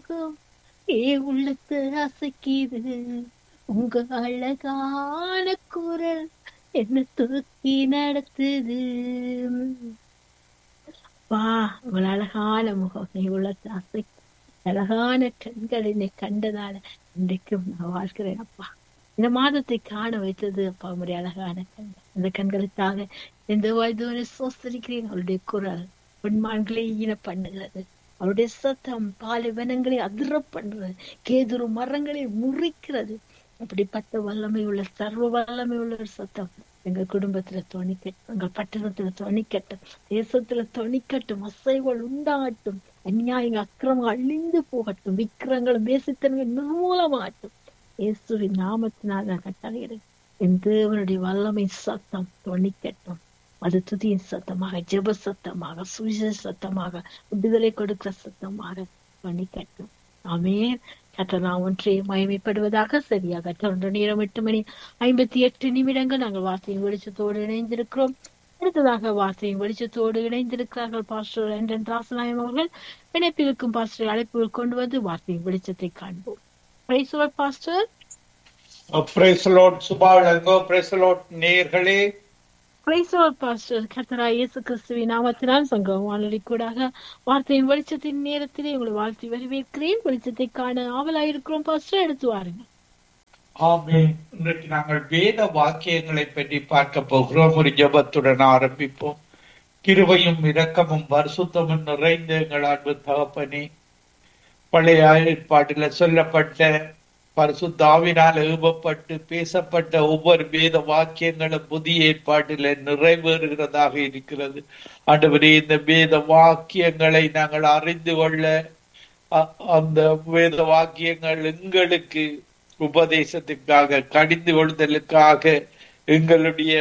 முகம் ஏ உள்ளத்து அசைக்குது உங்க அழகான குரல் என்ன தூக்கி நடத்துது வா உங்கள் அழகான முகம் நீ உள்ளத்து அசை அழகான கண்கள் என்னை கண்டதால இன்றைக்கும் நான் வாழ்கிறேன் அப்பா இந்த மாதத்தை காண வைத்தது அப்பா உங்களுடைய அழகான கண்கள் அந்த கண்களுக்காக எந்த வயதுவரை சோசரிக்கிறேன் அவருடைய குரல் பெண்மான்களை ஈன பண்ணுகிறது அவருடைய சத்தம் பாலைவனங்களை அதிர பண்றது கேதுரு மரங்களை முறிக்கிறது அப்படிப்பட்ட வல்லமை உள்ள சர்வ வல்லமை உள்ள ஒரு சத்தம் எங்க குடும்பத்துல துணிக்கட்டும் எங்கள் பட்டணத்துல துணிக்கட்டும் தேசத்துல துணிக்கட்டும் அசைகள் உண்டாகட்டும் அநியாயங்க அக்கிரமம் அழிந்து போகட்டும் விக்கிரங்களும் பேசித்தனங்கள் நிர்மூலமாகட்டும் இயேசுவின் நாமத்தினால் நான் கட்டளையிடுறேன் என் தேவனுடைய வல்லமை சத்தம் துணிக்கட்டும் அது துதியின் சத்தமாக ஜெப சத்தமாக சுவிசேஷ சத்தமாக விடுதலை கொடுக்கிற சத்தமாக துணிக்கட்டும் ஆமேன் கத்த நான் ஒன்றே மயமைப்படுவதாக சரியாக தொன்று நேரம் எட்டு மணி ஐம்பத்தி எட்டு நிமிடங்கள் நாங்கள் வார்த்தையின் வெளிச்சத்தோடு இணைந்திருக்கிறோம் அடுத்ததாக வார்த்தையின் வெளிச்சத்தோடு இணைந்திருக்கிறார்கள் பாஸ்டர் என்றன் ராசநாயம் அவர்கள் இணைப்பிற்கும் பாஸ்டர் அழைப்புகள் கொண்டு வந்து வார்த்தையின் வெளிச்சத்தை காண்போம் பாஸ்டர் பிரைஸ்லோட் சுபாலங்கோ பிரைஸ்லோட் நேர்களே பிரைசோர் பாஸ்டர் கத்தரா இயேசு கிறிஸ்துவின் நாமத்தினால் சங்கம் வானொலி கூடாக வார்த்தையின் வெளிச்சத்தின் நேரத்திலே உங்களை வாழ்த்தி வரவேற்கிறேன் வெளிச்சத்தை காண ஆவலாயிருக்கிறோம் பாஸ்டர் எடுத்து வாருங்க ஆமென் இன்றைக்கு நாங்கள் வேத வாக்கியங்களை பற்றி பார்க்க போகிறோம் ஒரு ஜபத்துடன் ஆரம்பிப்போம் கிருபையும் இரக்கமும் பரிசுத்தமும் நிறைந்த எங்கள் அன்பு தகப்பனே பழைய ஏற்பாட்டில சொல்லப்பட்ட பரிசுத்தாவினால் ஏவப்பட்டு பேசப்பட்ட ஒவ்வொரு வேத வாக்கியங்களும் புதிய ஏற்பாட்டில நிறைவேறுகிறதாக இருக்கிறது ஆண்டவரே இந்த வேத வாக்கியங்களை நாங்கள் அறிந்து கொள்ள அந்த வேத வாக்கியங்கள் எங்களுக்கு உபதேசத்துக்காக கடிந்து கொள்தலுக்காக எங்களுடைய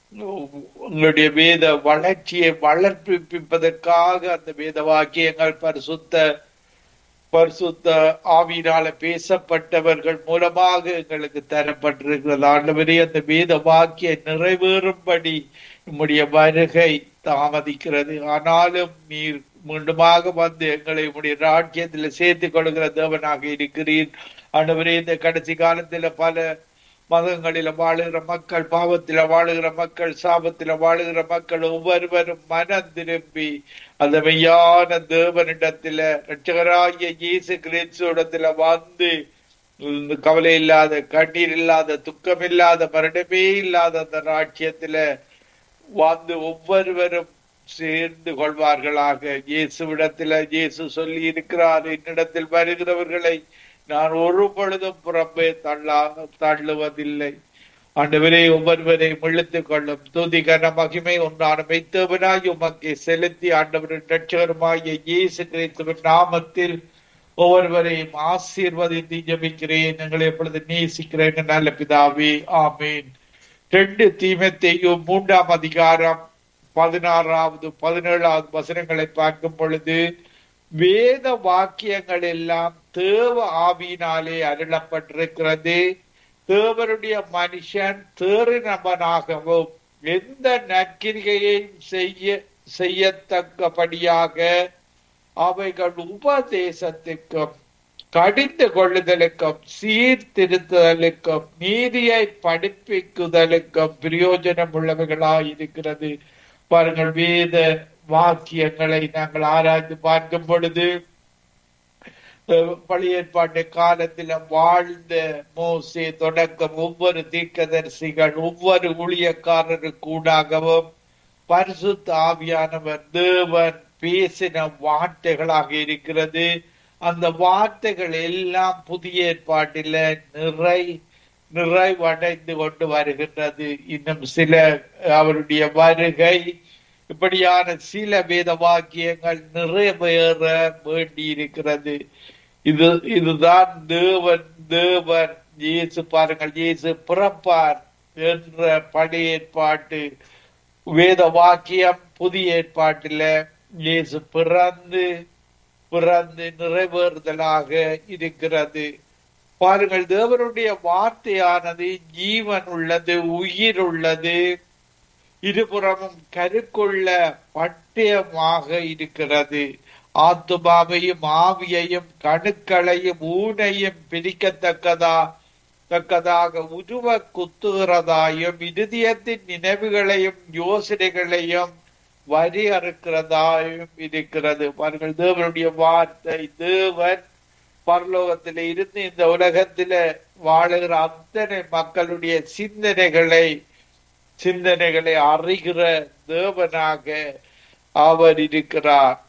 உங்களுடைய வேத வளர்ச்சியை வளர்ப்பிப்பதற்காக அந்த வேத வாக்கியங்கள் பரிசுத்த பரிசுத்த ஆவியினால பேசப்பட்டவர்கள் மூலமாக எங்களுக்கு தரப்பட்டிருக்கிறது ஆண்டவரே அந்த வேத வாக்கிய நிறைவேறும்படி உம்முடைய வருகை தாமதிக்கிறது ஆனாலும் நீர் மீண்டுமாக வந்து எங்களை உடைய ராஜ்யத்தில் சேர்த்து கொடுக்கிற தேவனாக இருக்கிறீர் ஆண்டவரே இந்த கடைசி காலத்துல பல மதங்களில வாழுகிற மக்கள் பாவத்தில வாழுகிற மக்கள் சாபத்தில வாழுகிற மக்கள் ஒவ்வொருவரும் மனம் திரும்பி அந்த மெய்யான தேவனிடத்துல ரட்சகராகிய இயேசு கிறிஸ்துவடத்துல வந்து கவலை இல்லாத கண்ணீர் இல்லாத துக்கம் இல்லாத மரணமே இல்லாத அந்த ராட்சியத்துல வந்து ஒவ்வொருவரும் சேர்ந்து கொள்வார்களாக இயேசுவிடத்துல இயேசு சொல்லி இருக்கிறார் என்னிடத்தில் வருகிறவர்களை நான் ஒரு பொழுதும் புறம்பே தள்ளா தள்ளுவதில்லை ஆண்டவரே ஒவ்வொருவரை இழுத்துக் கொள்ளும் துதி கன மகிமை ஒன்றான மெய்த்தவனாய் உமக்கு செலுத்தி ஆண்டவரின் ரட்சகருமாகிய இயேசு கிறிஸ்துவின் நாமத்தில் ஒவ்வொருவரையும் ஆசீர்வதித்து ஜபிக்கிறேன் எங்களை எப்பொழுது நேசிக்கிறேன் நல்ல பிதாவே ஆமீன் ரெண்டு தீமத்தையும் மூன்றாம் அதிகாரம் பதினாறாவது பதினேழாவது வசனங்களை பார்க்கும் பொழுது வேத வாக்கியங்கள் எல்லாம் தேவ ஆவியினாலே அருளப்பட்டிருக்கிறது தேவருடைய மனுஷன் தேறினவனாகவும் எந்த நற்கிரிகையையும் செய்ய செய்யத்தக்கபடியாக அவைகள் உபதேசத்துக்கும் கடிந்து கொள்ளுதலுக்கும் சீர்திருத்துதலுக்கும் நீதியை படிப்பிக்குதலுக்கும் பிரயோஜனம் உள்ளவைகளாய் இருக்கிறது பாருங்கள் வேத வாக்கியங்களை நாங்கள் ஆராய்ந்து பார்க்கும் பொழுது பழைய ஏற்பாட்டு காலத்துல வாழ்ந்த மோசே தொடக்கம் ஒவ்வொரு தீர்க்கதரிசிகள் ஒவ்வொரு ஊழியக்காரரு கூடாகவும் பரிசுத்த ஆவியானவர் தேவன் பேசின வார்த்தைகளாக இருக்கிறது அந்த வார்த்தைகள் எல்லாம் புதிய ஏற்பாட்டில நிறை நிறைவடைந்து கொண்டு வருகின்றது இன்னும் சில அவருடைய வருகை இப்படியான சில வேத வாக்கியங்கள் நிறைவேற வேண்டி இருக்கிறது இது இதுதான் தேவன் தேவன் இயேசு பாருங்கள் இயேசு பிறப்பார் என்ற பழைய ஏற்பாட்டு வேத வாக்கியம் புதிய ஏற்பாட்டில இயேசு பிறந்து பிறந்து நிறைவேறுதலாக இருக்கிறது பாருங்கள் தேவனுடைய வார்த்தையானது ஜீவன் உள்ளது உயிர் உள்ளது இருபுறமும் கருக்குள்ள பட்டயமாக இருக்கிறது ஆத்துமாவையும் ஆவியையும் கணுக்களையும் ஊனையும் பிரிக்கத்தக்கதா தக்கதாக உருவ குத்துகிறதாயும் இருதயத்தின் நினைவுகளையும் யோசனைகளையும் வரி அறுக்கிறதாயும் இருக்கிறது பாருங்கள் தேவனுடைய வார்த்தை தேவன் பரலோகத்தில இருந்து இந்த உலகத்தில வாழுகிற அத்தனை மக்களுடைய சிந்தனைகளை சிந்தனைகளை அறிகிற தேவனாக அவர் இருக்கிறார்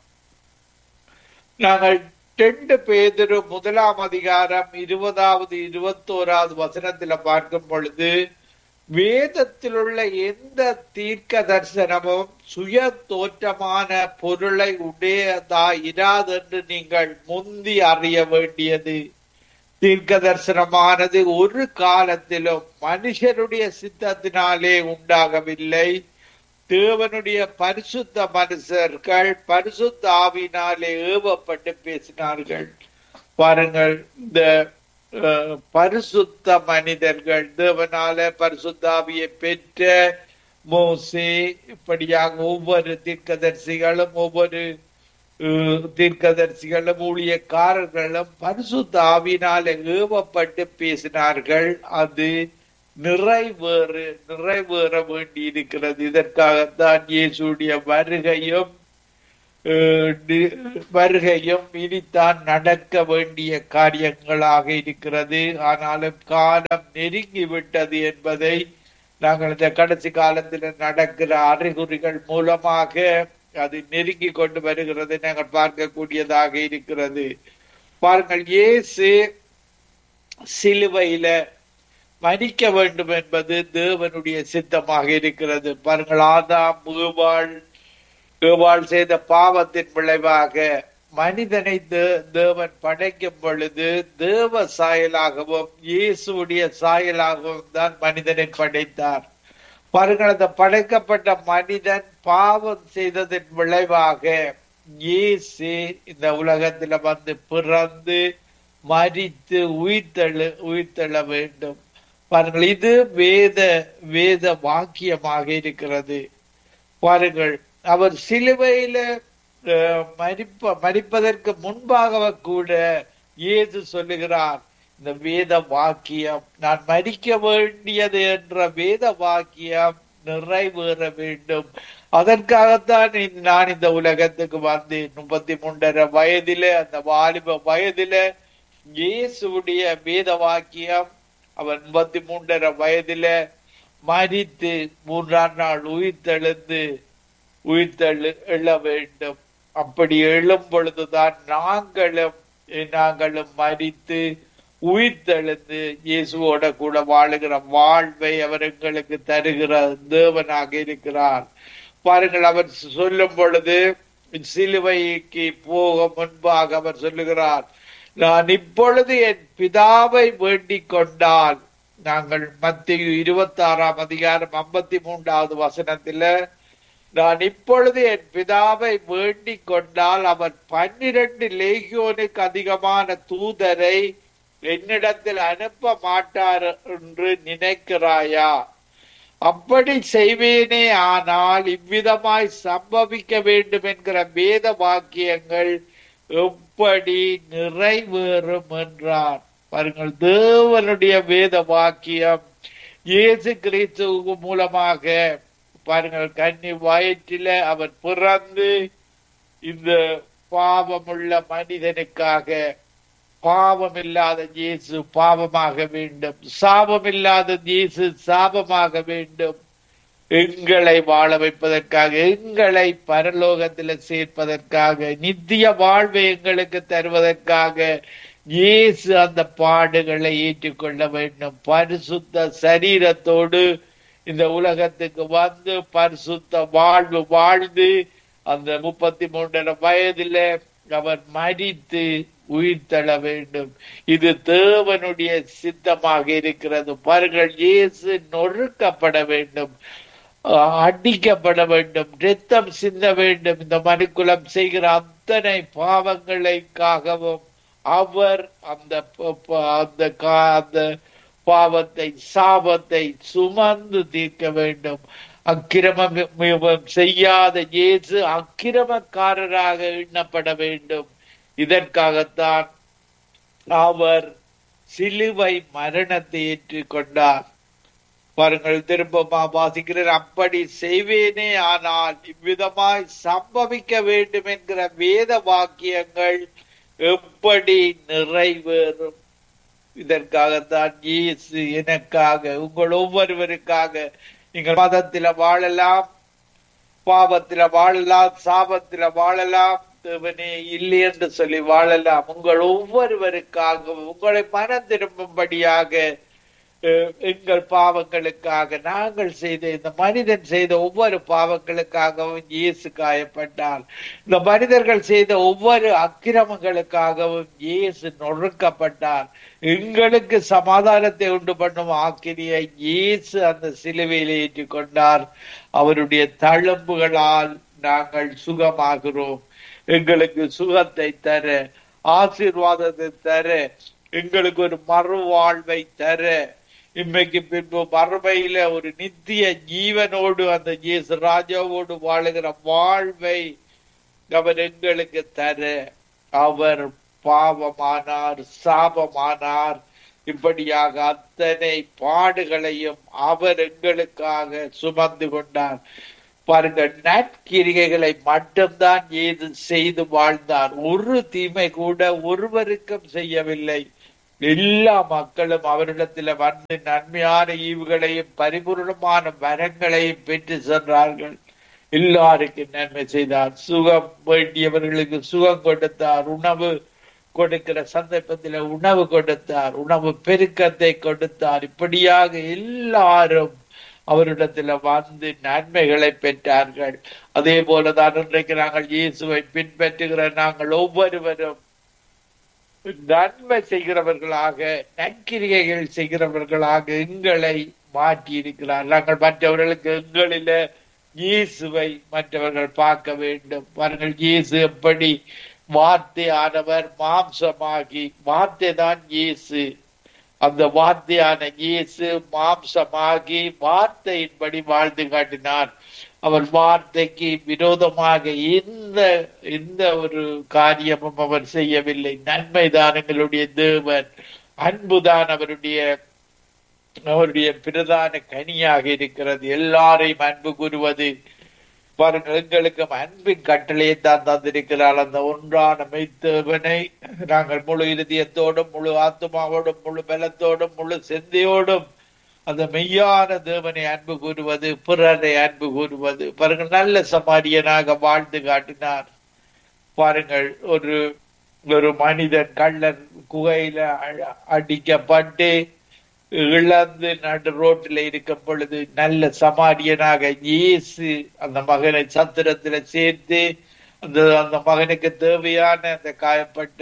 நாங்கள் ரெண்டு பேதரு முதலாம் அதிகாரம் இருபதாவது இருபத்தோராவது வசனத்துல பார்க்கும் பொழுது வேதத்தில் உள்ள எந்த தீர்க்க தரிசனமும் சுய தோற்றமான பொருளை உடையதா இராதென்று நீங்கள் முந்தி அறிய வேண்டியது தீர்க்க தரிசனமானது ஒரு காலத்திலும் மனுஷருடைய சித்தத்தினாலே உண்டாகவில்லை தேவனுடைய பரிசுத்த மனுஷர்கள் பரிசுத்த ஆவினாலே ஏவப்பட்டு பேசினார்கள் பாருங்கள் இந்த அஹ், பரிசுத்த மனிதர்கள் தேவனால பரிசுத்தாவியை பெற்ற மோசே இப்படியாக ஒவ்வொரு தீர்க்கதரிசிகளும் ஒவ்வொரு அஹ், தீர்க்கதரிசிகளும் ஊழியக்காரர்களும் பரிசுத்த ஆவினால ஏவப்பட்டு பேசினார்கள் அது நிறைவேறு நிறைவேற வேண்டி இருக்கிறது இதற்காகத்தான் இயேசுடைய வருகையும் அஹ், நி- வருகையும் இனித்தான் நடக்க வேண்டிய காரியங்களாக இருக்கிறது ஆனாலும் காலம் நெருங்கி விட்டது என்பதை நாங்கள் இந்த கடைசி காலத்தில் நடக்கிற அறிகுறிகள் மூலமாக அது நெருங்கி கொண்டு வருகிறது நாங்கள் பார்க்கக்கூடியதாக இருக்கிறது பாருங்கள் இயேசு சிலுவையில மறிக்க வேண்டும் என்பது தேவனுடைய சித்தமாக இருக்கிறது பாருங்கள் ஆதாம் ஏவாள் ஏவாள் செய்த பாவத்தின் விளைவாக மனிதனை தே- தேவன் படைக்கும் பொழுது தேவ சாயலாகவும் இயேசுடைய சாயலாகவும் தான் மனிதனை படைத்தார் பாருங்கள் அந்த படைக்கப்பட்ட மனிதன் பாவம் செய்ததன் விளைவாக இயேசு இந்த உலகத்துல வந்து பிறந்து மரித்து உயிர்த்தெழு உயிர்த்தெழ வேண்டும் பாருங்கள் இது வேத வேத வாக்கியமாக இருக்கிறது பாருங்கள் அவர் சிலுவையில அஹ், மரிப்ப மரிப்பதற்கு முன்பாக கூட இயேசு சொல்லுகிறார் இந்த வேத வாக்கியம் நான் மரிக்க வேண்டியது என்ற வேத வாக்கியம் நிறைவேற வேண்டும் அதற்காகத்தான் இந்த- நான் இந்த உலகத்துக்கு வந்தேன் முப்பத்தி மூன்றரை வயதில அந்த வாலிப வயதில இயேசுடைய வேத வாக்கியம் அவன் முப்பத்தி மூன்றரை வயதில மரித்து மூன்றாம் நாள் உயிர்த்தெழுந்து உயிர்த்தெழு எழ வேண்டும் அப்படி எழும் பொழுதுதான் நாங்களும் நாங்களும் மரித்து உயிர்த்தெழுந்து இயேசுவோட கூட வாழுகிற வாழ்வை அவர் எங்களுக்கு தருகிற தேவனாக இருக்கிறார் பாருங்கள் அவர் சொல்லும் பொழுது சிலுவைக்கு போக முன்பாக அவர் சொல்லுகிறார் நான் இப்பொழுது என் பிதாவை வேண்டிக் கொண்டால் நாங்கள் மத்திய இருபத்தி ஆறாம் அதிகாரம் ஐம்பத்தி மூன்றாவது வசனத்துல நான் இப்பொழுது என் பிதாவை வேண்டிக் கொண்டால் அவர் பன்னிரண்டு லேகியோனுக்கு அதிகமான தூதரை என்னிடத்தில் அனுப்ப மாட்டார் என்று நினைக்கிறாயா அப்படி செய்வேனே ஆனால் இவ்விதமாய் சம்பவிக்க வேண்டும் என்கிற வேத வாக்கியங்கள் எப்படி நிறைவேறும் என்றார் பாருங்கள் தேவனுடைய வேத வாக்கியம் இயேசு கிறிஸ்துவு மூலமாக பாருங்கள் கன்னி வயிற்றில அவர் பிறந்து இந்த பாவமுள்ள மனிதனுக்காக பாவம் இல்லாத இயேசு பாவமாக வேண்டும் சாபம் இல்லாத இயேசு சாபமாக வேண்டும் எங்களை வாழ வைப்பதற்காக எங்களை பரலோகத்தில் சேர்ப்பதற்காக நித்திய வாழ்வை எங்களுக்கு தருவதற்காக இயேசு அந்த பாடுகளை ஏற்றுக்கொள்ள வேண்டும் பரிசுத்த சரீரத்தோடு இந்த உலகத்துக்கு வந்து பரிசுத்த வாழ்வு வாழ்ந்து அந்த முப்பத்தி மூன்றரை வயதில அவர் மரித்து உயிர் தள்ள வேண்டும் இது தேவனுடைய சித்தமாக இருக்கிறது பாருங்கள் இயேசு நொறுக்கப்பட வேண்டும் அஹ் அடிக்கப்பட வேண்டும் ரத்தம் சிந்த வேண்டும் இந்த மனுக்குலம் செய்கிற அத்தனை பாவங்களுக்காகவும் அவர் அந்த ப- ப- அந்த கா- அந்த பாவத்தை சாபத்தை சுமந்து தீர்க்க வேண்டும் அக்கிரமம் செய்யாத இயேசு அக்கிரமக்காரராக எண்ணப்பட வேண்டும் இதற்காகத்தான் அவர் சிலுவை மரணத்தை ஏற்றுக்கொண்டார் பாருங்கள் திரும்ப வாசிக்கிறார் அப்படி செய்வேனே ஆனால் இவ்விதமாய் சம்பவிக்க வேண்டும் என்கிற வேத வாக்கியங்கள் எப்படி நிறைவேறும் இதற்காகத்தான் இயேசு எனக்காக உங்கள் ஒவ்வொருவருக்காக நீங்கள் மதத்தில வாழலாம் பாவத்தில வாழலாம் சாபத்தில வாழலாம் தேவனே இல்லை என்று சொல்லி வாழலாம் உங்கள் ஒவ்வொருவருக்காகவும் உங்களை மனம் திரும்பும்படியாக எங்கள் பாவங்களுக்காக நாங்கள் செய்த இந்த மனிதன் செய்த ஒவ்வொரு பாவங்களுக்காகவும் இயேசு காயப்பட்டார் இந்த மனிதர்கள் செய்த ஒவ்வொரு அக்கிரமங்களுக்காகவும் இயேசு நொறுக்கப்பட்டார் எங்களுக்கு சமாதானத்தை உண்டு பண்ணும் ஆக்கிரியை இயேசு அந்த சிலுவையில் ஏற்றிக் கொண்டார் அவருடைய தழும்புகளால் நாங்கள் சுகமாகிறோம் எங்களுக்கு சுகத்தை தர ஆசீர்வாதத்தை தர எங்களுக்கு ஒரு மறுவாழ்வை தர இன்றைக்கு பின்பு மறுமையில ஒரு நித்திய ஜீவனோடு அந்த இயேசு ராஜாவோடு வாழுகிற வாழ்வை அவர் எங்களுக்கு தர அவர் பாவமானார் சாபமானார் இப்படியாக அத்தனை பாடுகளையும் அவர் எங்களுக்காக சுமந்து கொண்டார் பாருங்கள் நற்கிரிகைகளை மட்டும்தான் ஏது செய்து வாழ்ந்தார் ஒரு தீமை கூட ஒருவருக்கும் செய்யவில்லை எல்லா மக்களும் அவரிடத்துல வந்து நன்மையான ஈவுகளையும் பரிபூர்ணமான வரங்களையும் பெற்று சென்றார்கள் எல்லாருக்கும் நன்மை செய்தார் சுகம் வேண்டியவர்களுக்கு சுகம் கொடுத்தார் உணவு கொடுக்கிற சந்தர்ப்பத்தில் உணவு கொடுத்தார் உணவு பெருக்கத்தை கொடுத்தார் இப்படியாக எல்லாரும் அவரிடத்துல வந்து நன்மைகளை பெற்றார்கள் அதே போலதான் இன்றைக்கு நாங்கள் இயேசுவை பின்பற்றுகிற நாங்கள் ஒவ்வொருவரும் நன்மை செய்கிறவர்களாக நற்கிரிகைகள் செய்கிறவர்களாக எங்களை மாற்றி இருக்கிறார் நாங்கள் மற்றவர்களுக்கு எங்களில இயேசுவை மற்றவர்கள் பார்க்க வேண்டும் பாருங்கள் இயேசு எப்படி வார்த்தையானவர் மாம்சமாகி வார்த்தை தான் இயேசு அந்த வார்த்தையான இயேசு மாம்சமாகி வார்த்தையின்படி வாழ்ந்து காட்டினார் அவர் வார்த்தைக்கு விரோதமாக எந்த எந்த ஒரு காரியமும் அவர் செய்யவில்லை நன்மைதான் எங்களுடைய தேவன் அன்புதான் அவருடைய அவருடைய பிரதான கனியாக இருக்கிறது எல்லாரையும் அன்பு கூறுவது பாருங்கள் எங்களுக்கும் அன்பின் கட்டளையை தான் தந்திருக்கிறார் அந்த ஒன்றான மெய்த்தேவனை நாங்கள் முழு இருதயத்தோடும் முழு ஆத்மாவோடும் முழு பலத்தோடும் முழு செந்தையோடும் அந்த மெய்யான தேவனை அன்பு கூறுவது பிறரை அன்பு கூறுவது பாருங்கள் நல்ல சமாரியனாக வாழ்ந்து காட்டினார் பாருங்கள் ஒரு ஒரு மனிதன் கள்ளன் குகையில அடிக்கப்பட்டு இழந்து நடு ரோட்டில் இருக்கும் பொழுது நல்ல சமாரியனாக இயேசு அந்த மகனை சத்திரத்துல சேர்த்து அந்த அந்த மகனுக்கு தேவையான அந்த காயப்பட்ட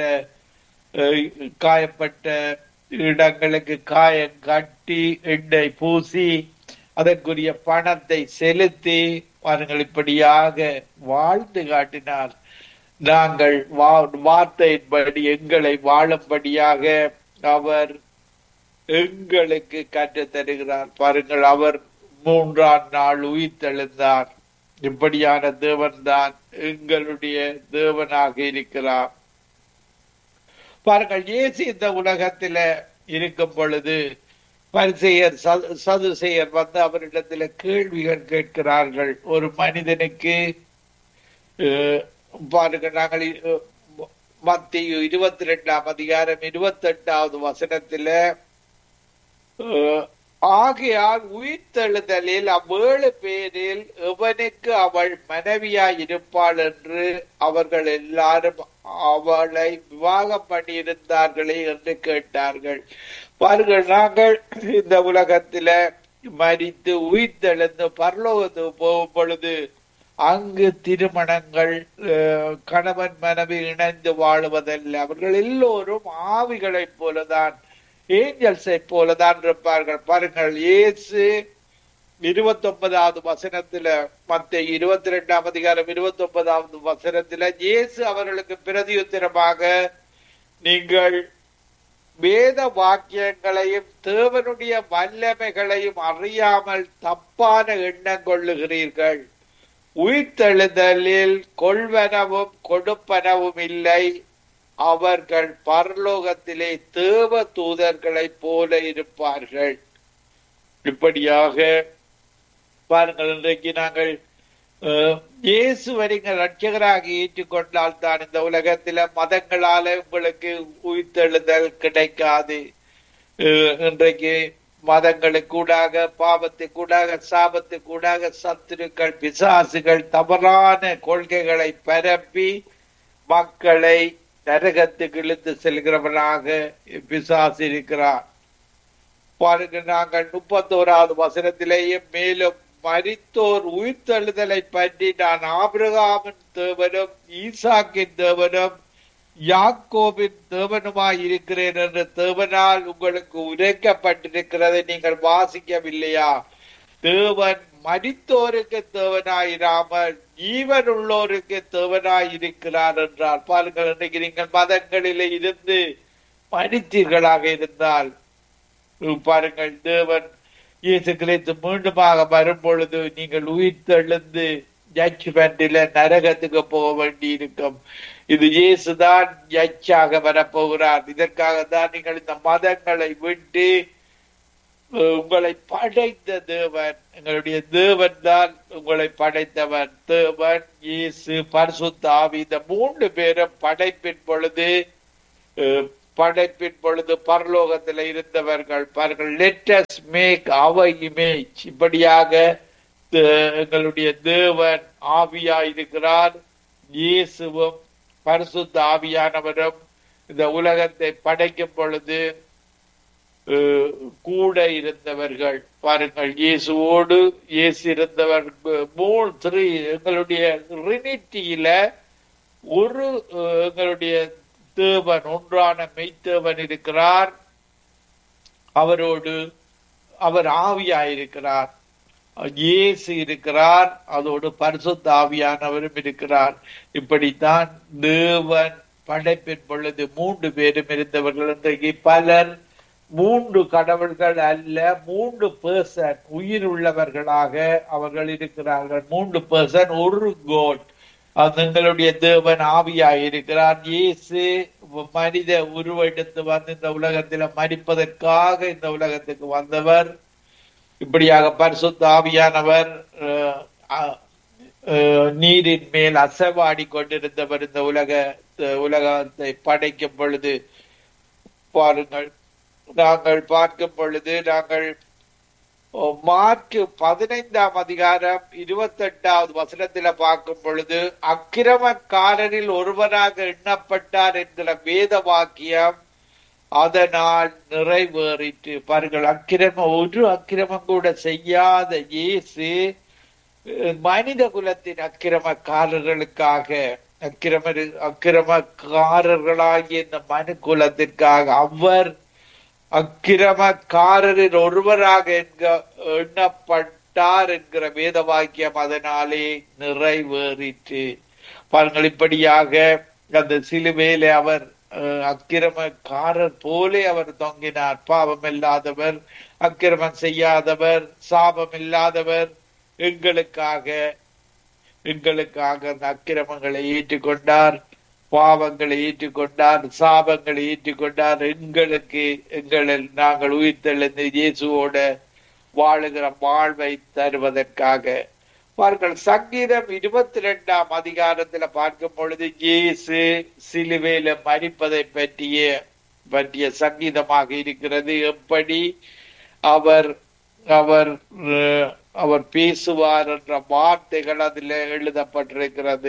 காயப்பட்ட இடங்களுக்கு காயம் கட்டி எண்ணெய் பூசி அதற்குரிய பணத்தை செலுத்தி பாருங்கள் இப்படியாக வாழ்ந்து காட்டினார் நாங்கள் வார்த்தையின்படி எங்களை வாழும்படியாக அவர் எங்களுக்கு கற்று தருகிறார் பாருங்கள் அவர் மூன்றாம் நாள் உயிர்த்தெழுந்தார் இப்படியான தேவன் தான் எங்களுடைய தேவனாக இருக்கிறார் பாருங்கள் இயேசு இந்த உலகத்தில இருக்கும் பொழுது பரிசெயர் சதுசெயர் வந்து அவரிடத்துல கேள்விகள் கேட்கிறார்கள் ஒரு மனிதனுக்கு பாருங்கள் நாங்கள் மத்திய இருபத்தி ரெண்டாம் அதிகாரம் இருபத்தி எட்டாவது வசனத்துல ஆகையால் உயிர்த்தெழுதலில் அவ்வேழு பேரில் எவனுக்கு அவள் மனைவியாய் இருப்பாள் என்று அவர்கள் எல்லாரும் அவளை விவாகம் பண்ணியிருந்தார்களே என்று கேட்டார்கள் பாருங்கள் நாங்கள் இந்த உலகத்தில மறித்து உயிர்த்தெழுந்து பரலோகத்துக்கு போகும் பொழுது அங்கு திருமணங்கள் கணவன் மனைவி இணைந்து வாழுவதல்ல அவர்கள் எல்லோரும் ஆவிகளைப் போலதான் ஏஞ்சல்ஸை போலதான் இருப்பார்கள் பாருங்கள் இயேசு இருபத்தி ஒன்பதாவது வசனத்துல மத்த இருபத்தி ரெண்டாம் அதிகாரம் இருபத்தி ஒன்பதாவது வசனத்துல இயேசு அவர்களுக்கு பிரதியுத்தரமாக நீங்கள் வேத வாக்கியங்களையும் தேவனுடைய வல்லமைகளையும் அறியாமல் தப்பான எண்ணம் கொள்ளுகிறீர்கள் உயிர்த்தெழுதலில் கொள்வனவும் கொடுப்பனவும் இல்லை அவர்கள் பரலோகத்திலே தேவ தூதர்களைப் போல இருப்பார்கள் இப்படியாக பாருங்கள் இன்றைக்கு நாங்கள் அஹ், இயேசுவை நீங்கள் ரட்சகராக ஏற்றுக்கொண்டால் தான் இந்த உலகத்தில மதங்களால உங்களுக்கு உயிர்த்தெழுதல் கிடைக்காது அஹ், இன்றைக்கு மதங்களுக்கூடாக பாவத்துக்கூடாக சாபத்துக்கூடாக சத்துருக்கள் பிசாசுகள் தவறான கொள்கைகளை பரப்பி மக்களை நரகத்துக்கு இழுத்து செல்கிறவனாக பிசாசு இருக்கிறார் பாருங்க நாங்கள் முப்பத்தோராவது வசனத்திலேயே மேலும் மரித்தோர் உயிர்த்தெழுதலை பற்றி நான் ஆபிரகாமின் தேவனும் ஈசாக்கின் தேவனும் யாக்கோபின் தேவனுமாய் இருக்கிறேன் என்ற தேவனால் உங்களுக்கு உரைக்கப்பட்டிருக்கிறதை நீங்கள் வாசிக்கவில்லையா தேவன் மரித்தோருக்கு தேவனாயிராமல் ஜீவன் உள்ளோருக்கு தேவனாய் இருக்கிறார் என்றார் பாருங்கள் இன்றைக்கு நீங்கள் மதங்களிலே இருந்து மனிதர்களாக இருந்தால் பாருங்கள் தேவன் இயேசு கிறிஸ்து மீண்டுமாக வரும் பொழுது நீங்கள் உயிர் தெழுந்து ஜட்ஜ்மெண்டில நரகத்துக்கு போக வேண்டி இருக்கும் இது இயேசுதான் ஜட்ஜாக வரப்போகிறார் இதற்காக தான் நீங்கள் இந்த மதங்களை விட்டு அஹ், உங்களை படைத்த தேவன் எங்களுடைய தேவன் தான் உங்களை படைத்தவன் தேவன் இயேசு பரிசுத்த ஆவி இந்த மூன்று பேரும் படைப்பின் பொழுது அஹ், படைப்பின் பொழுது பரலோகத்தில் இருந்தவர்கள் பாருங்கள் லெட்டஸ் மேக் அவர் இமேஜ் இப்படியாக அஹ், எங்களுடைய தேவன் ஆவியா இருக்கிறார் இயேசுவும் பரிசுத்த ஆவியானவரும் இந்த உலகத்தை படைக்கும் பொழுது அஹ், கூட இருந்தவர்கள் பாருங்கள் இயேசுவோடு இயேசு இருந்தவர் மூணு த்ரீ எங்களுடைய ரினிட்டியில ஒரு அஹ், எங்களுடைய தேவன் ஒன்றான மெய்த்தேவன் இருக்கிறார் அவரோடு அவர் ஆவியாயிருக்கிறார் இயேசு இருக்கிறார் அதோடு பரிசுத்த ஆவியானவரும் இருக்கிறார் இப்படித்தான் தேவன் படைப்பின் பொழுது மூன்று பேரும் இருந்தவர்கள் இன்றைக்கு பலர் மூன்று கடவுள்கள் அல்ல மூன்று பேர்சன் உயிர் உள்ளவர்களாக அவர்கள் இருக்கிறார்கள் மூன்று பேர்சன் ஒரு கோட் அது எங்களுடைய தேவன் ஆவியாய் இருக்கிறார் இயேசு மனித உருவெடுத்து வந்து இந்த உலகத்தில மறிப்பதற்காக இந்த உலகத்துக்கு வந்தவர் இப்படியாக பரிசுத்த ஆவியானவர் அஹ், அஹ், அஹ், நீரின் மேல் அசைவாடி கொண்டிருந்தவர் இந்த உலக உலகத்தை படைக்கும் பொழுது பாருங்கள் நாங்கள் பார்க்கும் பொழுது நாங்கள் மார்க் பதினைந்தாம் அதிகாரம் இருபத்தி எட்டாவது வசனத்தில பார்க்கும் பொழுது அக்கிரமக்காரரில் ஒருவராக எண்ணப்பட்டார் என்கிற வேத வாக்கியம் அதனால் நிறைவேறிற்று பாருங்கள் அக்கிரமம் ஒரு அக்கிரமம் கூட செய்யாத இயேசு அஹ், மனித குலத்தின் அக்கிரமக்காரர்களுக்காக அக்கிரம அக்கிரமக்காரர்களாகிய இந்த மனு குலத்திற்காக அவர் அக்கிரமக்காரரில் ஒருவராக என்க எண்ணப்பட்டார் என்கிற வேத வாக்கியம் அதனாலே நிறைவேறிற்று பாருங்கள் இப்படியாக அந்த சிலுவையிலே அவர் அஹ், அக்கிரமக்காரர் போலே அவர் தொங்கினார் பாவம் இல்லாதவர் அக்கிரமம் செய்யாதவர் சாபம் இல்லாதவர் எங்களுக்காக எங்களுக்காக அந்த அக்கிரமங்களை ஏற்றுக்கொண்டார் பாவங்களை ஏற்றுக்கொண்டார் சாபங்களை ஏற்றுக்கொண்டார் எங்களுக்கு எங்களில் நாங்கள் உயிர்த்தெழுந்து இயேசுவோட வாழுகிற வாழ்வை தருவதற்காக பாருங்கள் சங்கீதம் இருபத்தி ரெண்டாம் அதிகாரத்துல பார்க்கும் பொழுது இயேசு சிலுவையில மறிப்பதை பற்றிய பற்றிய சங்கீதமாக இருக்கிறது எப்படி அவர் அவர் அஹ், அவர் பேசுவார் என்ற வார்த்தைகள் அதில் எழுதப்பட்டிருக்கிறது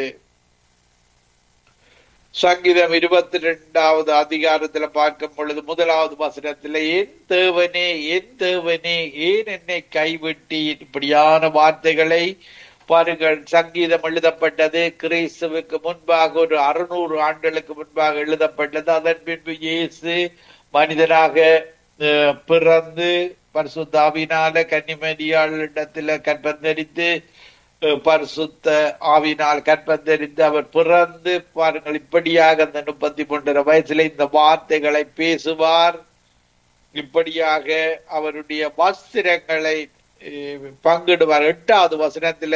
சங்கீதம் இருபத்தி ரெண்டாவது அதிகாரத்துல பார்க்கும் பொழுது முதலாவது வசனத்துல என் தேவனே என் தேவனே ஏன் என்னை கைவிட்டி இப்படியான வார்த்தைகளை பாருங்கள் சங்கீதம் எழுதப்பட்டது கிறிஸ்துவுக்கு முன்பாக ஒரு அறுநூறு ஆண்டுகளுக்கு முன்பாக எழுதப்பட்டது அதன் பின்பு இயேசு மனிதனாக அஹ், பிறந்து பரிசுத்தாவினால கன்னிமரியாளிடத்துல கற்பந்தரித்து அஹ், பரிசுத்த ஆவினால் கற்பந்தெறிந்து அவர் பிறந்து பாருங்கள் இப்படியாக அந்த முப்பத்தி மூன்றரை வயசுல இந்த வார்த்தைகளை பேசுவார் இப்படியாக அவருடைய வஸ்திரங்களை அஹ், பங்கிடுவார் எட்டாவது வசனத்துல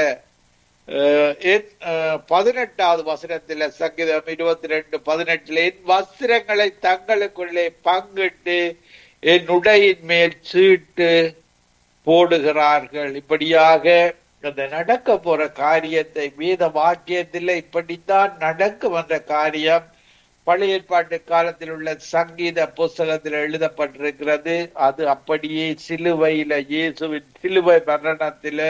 அஹ், என், அஹ், பதினெட்டாவது வசனத்துல சங்கீதம் இருபத்தி ரெண்டு பதினெட்டுல என் வஸ்திரங்களை தங்களுக்குள்ளே பங்கிட்டு என் உடையின் மேல் சீட்டு போடுகிறார்கள் இப்படியாக அந்த நடக்க போற காரியத்தை வேத வாக்கியத்தில் இப்படித்தான் நடக்கும் என்ற காரியம் பழைய ஏற்பாட்டு காலத்தில் உள்ள சங்கீத புஸ்தகத்தில் எழுதப்பட்டிருக்கிறது அது அப்படியே சிலுவையில இயேசுவின் சிலுவை மரணத்தில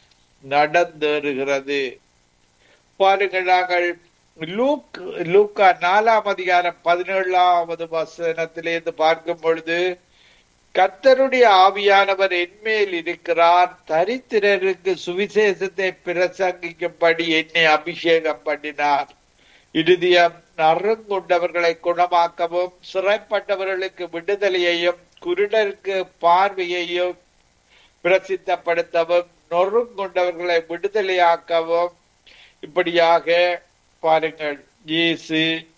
நடந்தேறுகிறது பாருங்கள் நாங்கள் லூக் லூக்கா நாலாம் அதிகாரம் பதினேழாவது வசனத்திலிருந்து பார்க்கும் பொழுது கர்த்தருடைய ஆவியானவர் என்மேல் இருக்கிறார் தரித்திரருக்கு சுவிசேஷத்தை பிரசங்கிக்கும்படி என்னை அபிஷேகம் பண்ணினார் இறுதியம் நறுங்குண்டவர்களை குணமாக்கவும் சிறைப்பட்டவர்களுக்கு விடுதலையையும் குருடருக்கு பார்வையையும் பிரசித்தப்படுத்தவும் நொறுங்குண்டவர்களை விடுதலையாக்கவும் இப்படியாக பாருங்கள் இயேசு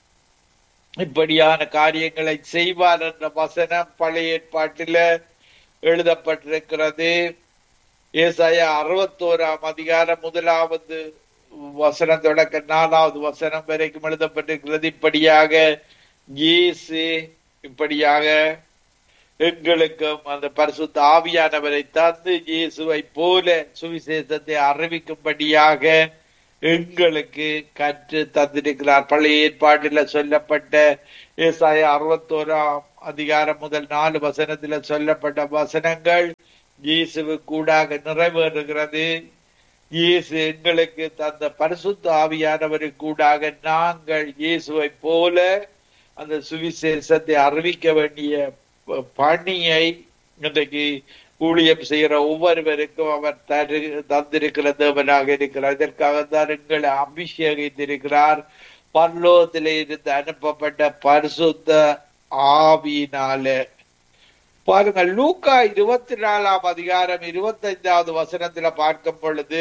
இப்படியான காரியங்களை செய்வார் என்ற வசனம் பழைய ஏற்பாட்டில எழுதப்பட்டிருக்கிறது ஏசாயா அறுபத்தோராம் அதிகாரம் முதலாவது வசனம் தொடக்க நாலாவது வசனம் வரைக்கும் எழுதப்பட்டிருக்கிறது இப்படியாக இயேசு இப்படியாக எங்களுக்கும் அந்த பரிசுத்த ஆவியானவரை தந்து இயேசுவை போல சுவிசேஷத்தை அறிவிக்கும்படியாக எங்களுக்கு கற்று தந்திருக்கிறார் பழைய ஏற்பாட்டில் சொல்லப்பட்ட ஏசாய அறுபத்தோராம் அதிகாரம் முதல் நாலு வசனத்துல சொல்லப்பட்ட வசனங்கள் இயேசுவு கூடாக நிறைவேறுகிறது இயேசு எங்களுக்கு தந்த பரிசுத்த ஆவியானவரு கூடாக நாங்கள் இயேசுவை போல அந்த சுவிசேஷத்தை அறிவிக்க வேண்டிய ப- பணியை இன்றைக்கு ஊழியம் செய்கிற ஒவ்வொருவருக்கும் அவர் தரு தந்திருக்கிற தேவனாக இருக்கிறார் இதற்காக தான் எங்களை அபிஷேகித்திருக்கிறார் பரலோகத்திலே இருந்து அனுப்பப்பட்ட பரிசுத்த ஆவியினால பாருங்க லூக்கா இருபத்தி நாலாம் அதிகாரம் இருபத்தைந்தாவது வசனத்துல பார்க்கும் பொழுது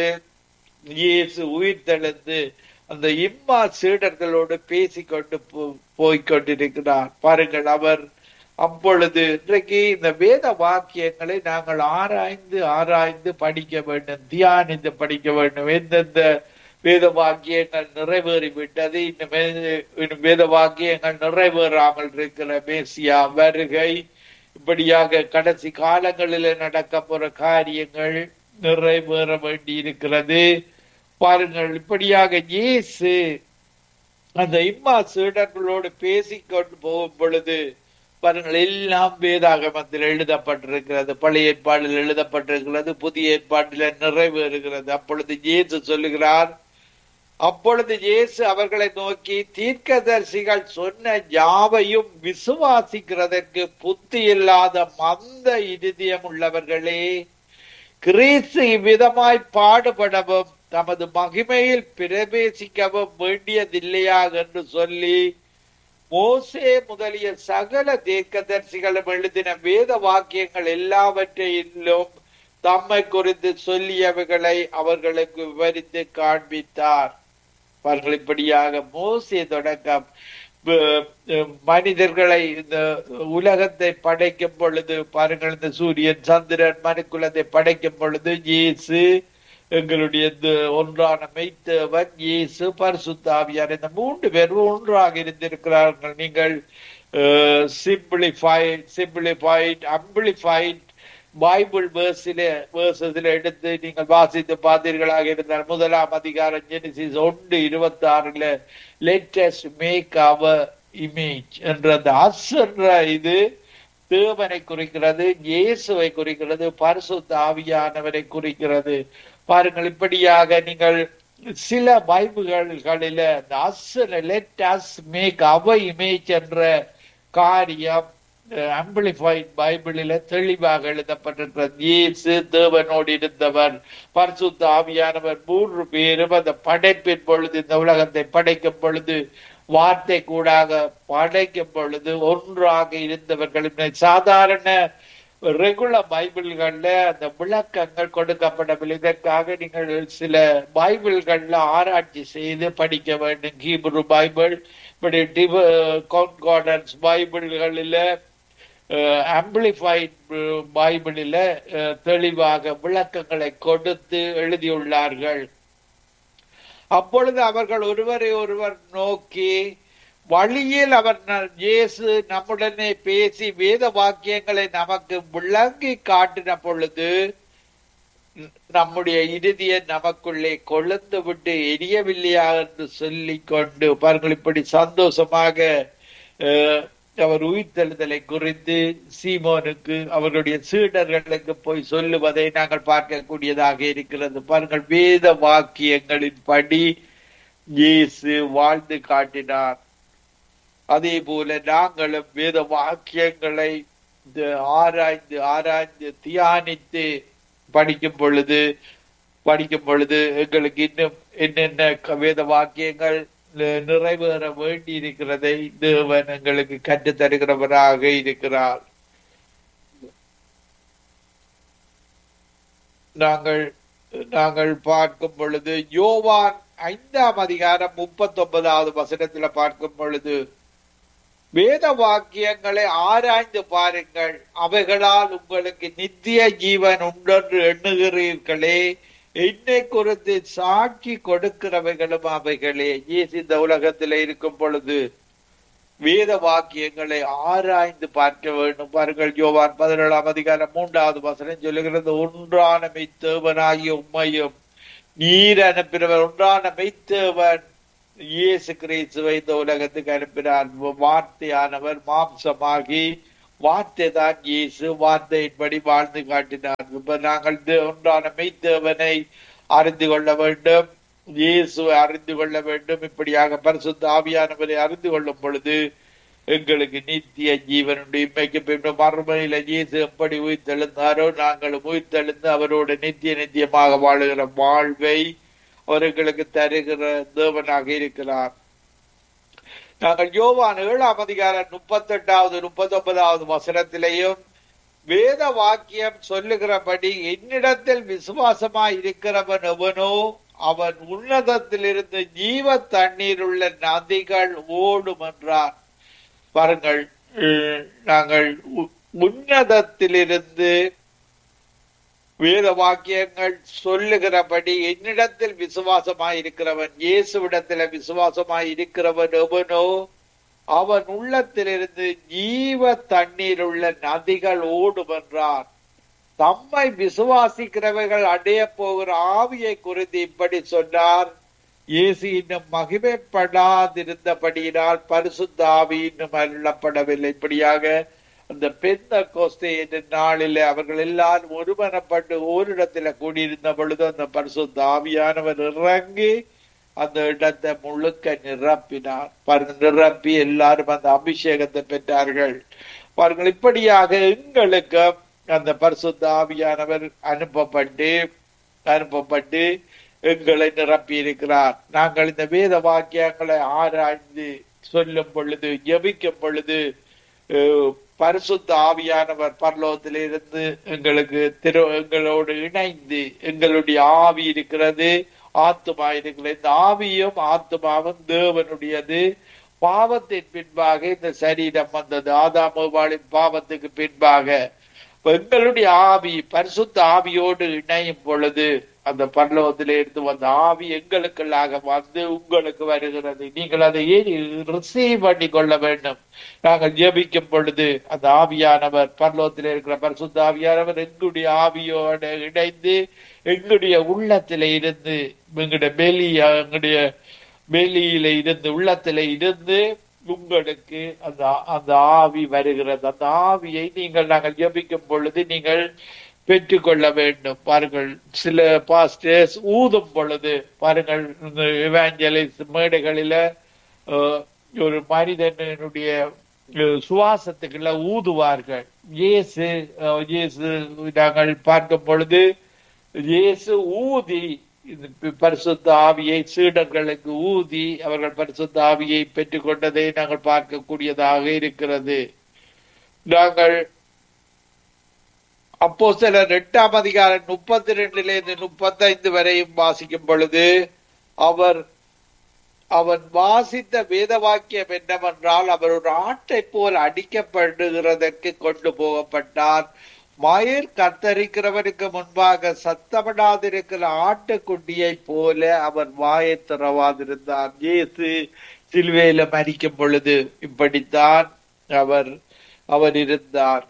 இயேசு உயிர் தெழுந்து அந்த இம்மா சீடர்களோடு பேசிக்கொண்டு போ- போய்க் கொண்டிருக்கிறார் பாருங்கள் அவர் அப்பொழுது இன்றைக்கு இந்த வேத வாக்கியங்களை நாங்கள் ஆராய்ந்து ஆராய்ந்து படிக்க வேண்டும் தியானித்து படிக்க வேண்டும் எந்தெந்த வேத வாக்கியங்கள் நிறைவேறி விட்டது இன்னும் வே- இன்னும் வேத வாக்கியங்கள் நிறைவேறாமல் இருக்கிற மேசியா வருகை இப்படியாக கடைசி காலங்களில் நடக்க போற காரியங்கள் நிறைவேற வேண்டி இருக்கிறது பாருங்கள் இப்படியாக இயேசு அந்த இம்மா சீடர்களோடு பேசிக்கொண்டு போகும் பொழுது பாருங்கள் எல்லாம் வேதாகமத்தில் எழுதப்பட்டிருக்கிறது பழைய ஏற்பாடில் எழுதப்பட்டிருக்கிறது புதிய ஏற்பாட்டில் நிறைவேறுகிறது அப்பொழுது இயேசு சொல்லுகிறார் அப்பொழுது இயேசு அவர்களை நோக்கி தீர்க்கதரிசிகள் சொன்ன யாவையும் விசுவாசிக்கிறதற்கு புத்தி இல்லாத மந்த இருதயம் உள்ளவர்களே கிறிஸ்து இவ்விதமாய் பாடுபடவும் தமது மகிமையில் பிரவேசிக்கவும் வேண்டியதில்லையா என்று சொல்லி மோசே முதலிய சகல தீர்க்கதரிசிகளும் எழுதின வேத வாக்கியங்கள் எல்லாவற்றையிலும் தம்மை குறித்து சொல்லியவைகளை அவர்களுக்கு விவரித்து காண்பித்தார் அவர்கள் இப்படியாக மோசே தொடக்கம் அஹ், அஹ், மனிதர்களை இந்த உலகத்தை படைக்கும் பொழுது பாருங்கள் இந்த சூரியன் சந்திரன் மனுக்குலத்தை படைக்கும் பொழுது இயேசு எங்களுடைய இந்த ஒன்றான மெய்த்தேவன் இயேசு பரிசுத்த ஆவியார் இந்த மூன்று பேரும் ஒன்றாக இருந்திருக்கிறார்கள் நீங்கள் சிம்பிளிஃபைட் சிம்பிளிஃபைட் அம்பிளிஃபைட் பைபிள் வேர்ஸில வேர்ஸில் எடுத்து நீங்கள் வாசித்து பார்த்தீர்களாக இருந்தால் முதலாம் அதிகாரம் ஜெனிசிஸ் ஒன்று இருபத்தி ஆறுல லேட்டஸ்ட் மேக் அவர் இமேஜ் என்ற அந்த அஸ் என்ற இது தேவனை குறிக்கிறது இயேசுவை குறிக்கிறது பரிசுத்த ஆவியானவரை குறிக்கிறது பாருங்கள் இப்படியாக நீங்கள் சில பைபிள்களில அந்த us let us make our image என்ற காரியம் அம்பிளிஃபைட் பைபிளில தெளிவாக எழுதப்பட்டிருக்கிறது இயேசு தேவனோடு இருந்தவர் பரிசுத்த ஆவியானவர் மூன்று பேரும் அந்த படைப்பின் பொழுது இந்த உலகத்தை படைக்கும் பொழுது வார்த்தை கூடாக படைக்கும் பொழுது ஒன்றாக இருந்தவர்கள் இந்த சாதாரண ரெகுலர் பைபிள்கள்ல அந்த விளக்கங்கள் கொடுக்கப்படவில்லை இதற்காக நீங்கள் சில பைபிள்கள்ல ஆராய்ச்சி செய்து படிக்க வேண்டும் ஹீப்ரு பைபிள் இப்படி கான்கார்டன்ஸ் பைபிள்களில ஆம்பிளிஃபைட் பைபிளில அஹ், தெளிவாக விளக்கங்களை கொடுத்து எழுதியுள்ளார்கள் அப்பொழுது அவர்கள் ஒருவரை ஒருவர் நோக்கி வழியில் அவர் ந- இயேசு நம்முடனே பேசி வேத வாக்கியங்களை நமக்கு விளங்கி காட்டின பொழுது ந- நம்முடைய இறுதியை நமக்குள்ளே கொழுந்து விட்டு எரியவில்லையா என்று சொல்லிக் கொண்டு பாருங்கள் இப்படி சந்தோஷமாக அஹ், அவர் உயிர்த்தெழுதலை குறித்து சீமோனுக்கு அவர்களுடைய சீடர்களுக்கு போய் சொல்லுவதை நாங்கள் பார்க்கக்கூடியதாக இருக்கிறது பாருங்கள் வேத வாக்கியங்களின் படி இயேசு வாழ்ந்து காட்டினார் அதே போல நாங்களும் வேத வாக்கியங்களை இந்த ஆராய்ந்து ஆராய்ந்து தியானித்து படிக்கும் பொழுது படிக்கும் பொழுது எங்களுக்கு இன்னும் என்னென்ன க- வேத வாக்கியங்கள் நி- நிறைவேற வேண்டி இருக்கிறதை தேவன் எங்களுக்கு கற்றுத் தருகிறவராக இருக்கிறார் நாங்கள் நாங்கள் பார்க்கும் பொழுது யோவான் ஐந்தாம் அதிகாரம் முப்பத்தி ஒன்பதாவது வசனத்துல பார்க்கும் பொழுது வேத வாக்கியங்களை ஆராய்ந்து பாருங்கள் அவைகளால் உங்களுக்கு நித்திய ஜீவன் உண்டென்று எண்ணுகிறீர்களே என்னை குறித்து சாட்சி கொடுக்கிறவைகளும் அவைகளே இயேசு இந்த உலகத்திலே இருக்கும் பொழுது வேத வாக்கியங்களை ஆராய்ந்து பார்க்க வேண்டும் பாருங்கள் யோவான் பதினேழாம் அதிகாரம் மூன்றாவது வசனம் சொல்லுகிறது ஒன்றான மெய்த்தேவனாகிய உம்மையும் நீர் அனுப்பினவர் ஒன்றான மெய்த்தேவன் இயேசு கிறிஸ்துவை இந்த உலகத்துக்கு அனுப்பினார் வார்த்தையானவர் மாம்சமாகி வார்த்தை தான் இயேசு வார்த்தையின்படி வாழ்ந்து காட்டினார் இப்ப நாங்கள் தே- ஒன்றான மெய்த்தேவனை அறிந்து கொள்ள வேண்டும் இயேசுவை அறிந்து கொள்ள வேண்டும் இப்படியாக பரிசுத்த ஆவியானவரை அறிந்து கொள்ளும் பொழுது எங்களுக்கு நித்திய ஜீவனுடைய இன்மைக்கு பின்பு மறுமையில இயேசு எப்படி உயிர்த்தெழுந்தாரோ நாங்களும் உயிர்த்தெழுந்து அவரோடு நித்திய நித்தியமாக வாழுகிற வாழ்வை அவர்களுக்கு தருகிற தேவனாக இருக்கிறார் நாங்கள் யோவான் ஏழாம் அதிகாரம் முப்பத்தி எட்டாவது முப்பத்தி ஒன்பதாவது வசனத்திலேயும் வேத வாக்கியம் சொல்லுகிறபடி என்னிடத்தில் விசுவாசமாய் இருக்கிறவன் எவனோ அவன் உன்னதத்திலிருந்து ஜீவ தண்ணீர் உள்ள நதிகள் ஓடும் என்றார் பாருங்கள் உம், நாங்கள் உ- உன்னதத்திலிருந்து வேத வாக்கியங்கள் சொல்லுகிறபடி என்னிடத்தில் விசுவாசமாய் இருக்கிறவன் இயேசுவிடத்தில் விசுவாசமாய் இருக்கிறவன் எவனோ அவன் உள்ளத்திலிருந்து ஜீவ தண்ணீர் உள்ள நதிகள் ஓடும் என்றார் தம்மை விசுவாசிக்கிறவர்கள் அடைய போகிற ஆவியை குறித்து இப்படி சொன்னார் இயேசு இன்னும் மகிமைப்படாதிருந்தபடியினால் பரிசுத்த ஆவி இன்னும் அருளப்படவில்லை இப்படியாக அந்த பெந்த கோஸ்தை என்ற நாளிலே அவர்கள் எல்லாரும் ஒருமனப்பட்டு ஓரிடத்துல கூடியிருந்த பொழுது அந்த பரிசுத்த ஆவியானவர் இறங்கி அந்த இடத்தை முழுக்க நிரப்பினார் பாருங்க நிரப்பி எல்லாரும் அந்த அபிஷேகத்தை பெற்றார்கள் பாருங்கள் இப்படியாக எங்களுக்கு அந்த பரிசுத்த ஆவியானவர் அனுப்பப்பட்டு அனுப்பப்பட்டு எங்களை நிரப்பி இருக்கிறார் நாங்கள் இந்த வேத வாக்கியங்களை ஆராய்ந்து சொல்லும் பொழுது ஜெபிக்கும் பொழுது அஹ், பரிசுத்த ஆவியானவர் பரலோகத்திலிருந்து எங்களுக்கு திரு எங்களோடு இணைந்து எங்களுடைய ஆவி இருக்கிறது ஆத்துமா இருக்கிறது இந்த ஆவியும் ஆத்துமாவும் தேவனுடையது பாவத்தின் பின்பாக இந்த சரீரம் வந்தது ஆதாமுவாளின் பாவத்துக்கு பின்பாக எங்களுடைய ஆவி பரிசுத்த ஆவியோடு இணையும் பொழுது அந்த பரலோகத்திலே இருந்து வந்த ஆவி எங்களுக்குள்ளாக வந்து உங்களுக்கு வருகிறது நீங்கள் அதை ரிசீவ் பண்ணி கொள்ள வேண்டும் நாங்கள் ஜெபிக்கும் பொழுது அந்த ஆவியானவர் பரலோகத்திலே இருக்கிற பரிசுத்த ஆவியானவர் எங்களுடைய ஆவியோடு இணைந்து எங்களுடைய உள்ளத்திலே இருந்து எங்களுடைய வெளி எங்களுடைய வெளியில இருந்து உள்ளத்தில இருந்து உங்களுக்கு அந்த அந்த ஆவி வருகிறது அந்த ஆவியை நீங்கள் நாங்கள் ஜெபிக்கும் பொழுது நீங்கள் பெற்றுக்கொள்ள வேண்டும் பாருங்கள் சில பாஸ்டர்ஸ் ஊதும் பொழுது பாருங்கள் இந்த இவாஞ்சலிஸ்ட் மேடைகளில அஹ், ஒரு மனிதனுடைய அஹ், சுவாசத்துக்குள்ள ஊதுவார்கள் இயேசு அஹ், இயேசு நாங்கள் பார்க்கும் பொழுது இயேசு ஊதி இந்த பி- பரிசுத்த ஆவியை சீடர்களுக்கு ஊதி அவர்கள் பரிசுத்த ஆவியை பெற்றுக்கொண்டதை நாங்கள் பார்க்கக்கூடியதாக இருக்கிறது நாங்கள் அப்போ சில எட்டாம் அதிகாரம் முப்பத்தி ரெண்டுல இருந்து முப்பத்தைந்து வரையும் வாசிக்கும் பொழுது அவர் அவன் வாசித்த வேத வாக்கியம் என்னவென்றால் அவர் ஒரு ஆட்டை போல் அடிக்கப்படுகிறதற்கு கொண்டு போகப்பட்டார் மயிர் கத்தரிக்கிறவருக்கு முன்பாக சத்தமிடாதிருக்கிற ஆட்டுக்குட்டியை போல அவர் வாயை திறவாதிருந்தார் இயேசு சிலுவையில மறிக்கும் பொழுது இப்படித்தான் அவர் அவர் இருந்தார்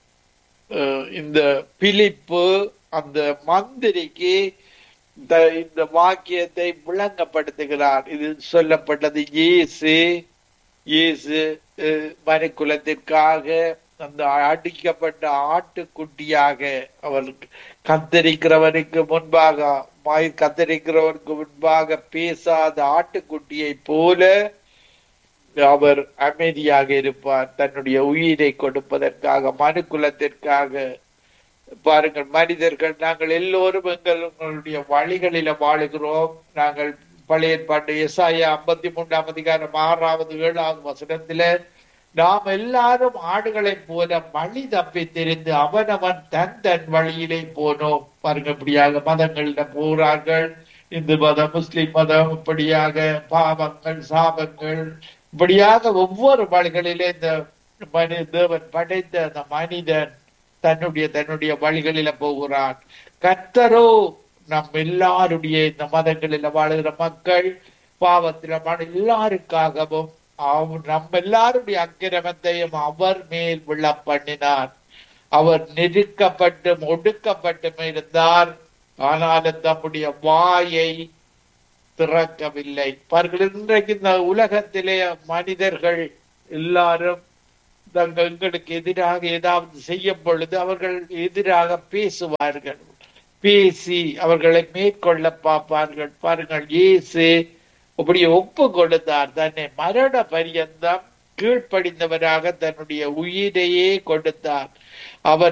அஹ் இந்த பிலிப்பு அந்த மந்திரிக்கு இந்த இந்த வாக்கியத்தை விளங்கப்படுத்துகிறார் இது சொல்லப்பட்டது இயேசு இயேசு அஹ், மனுக்குலத்திற்காக அந்த அடிக்கப்பட்ட ஆட்டுக்குட்டியாக அவர் கத்தரிக்கிறவனுக்கு முன்பாக மாய் கத்தரிக்கிறவருக்கு முன்பாக பேசாத ஆட்டுக்குட்டியை போல அவர் அமைதியாக இருப்பார் தன்னுடைய உயிரை கொடுப்பதற்காக மனுக்குலத்திற்காக பாருங்கள் மனிதர்கள் நாங்கள் எல்லோரும் எங்களுடைய வழிகளில வாழுகிறோம் நாங்கள் பழைய பாட்டு எஸ்ஐயா ஐம்பத்தி மூன்றாம் அதிகாரம் ஆறாவது ஏழாவது வசனத்தில நாம் எல்லாரும் ஆடுகளைப் போல வழி தப்பி தெரிந்து அவனவன் தன் தன் வழியிலே போனோம் பாருங்க இப்படியாக மதங்கள்ல போறார்கள் இந்து மதம் முஸ்லிம் மதம் இப்படியாக பாவங்கள் சாபங்கள் இப்படியாக ஒவ்வொரு வழிகளிலே இந்த மனி தேவன் படைத்த அந்த மனிதன் தன்னுடைய தன்னுடைய வழிகளில போகிறான் கர்த்தரோ நம் எல்லாருடைய இந்த மதங்களில வாழுகிற மக்கள் பாவத்தில வாழ எல்லாருக்காகவும் அவ- நம்ம எல்லாருடைய அக்கிரமத்தையும் அவர் மேல் விழ பண்ணினார் அவர் நெருக்கப்பட்டும் ஒடுக்கப்பட்டும் இருந்தார் ஆனாலும் தம்முடைய வாயை திறக்கவில்லை பாருங்கள் இன்றைக்கு இந்த உலகத்திலே மனிதர்கள் எல்லாரும் தங்கள் எங்களுக்கு எதிராக ஏதாவது செய்யும் பொழுது அவர்கள் எதிராக பேசுவார்கள் பேசி அவர்களை மேற்கொள்ள பார்ப்பார்கள் பாருங்கள் இயேசு அப்படி ஒப்பு கொடுத்தார் தன்னை மரண பரியந்தம் கீழ்ப்படிந்தவராக தன்னுடைய உயிரையே கொடுத்தார் அவர்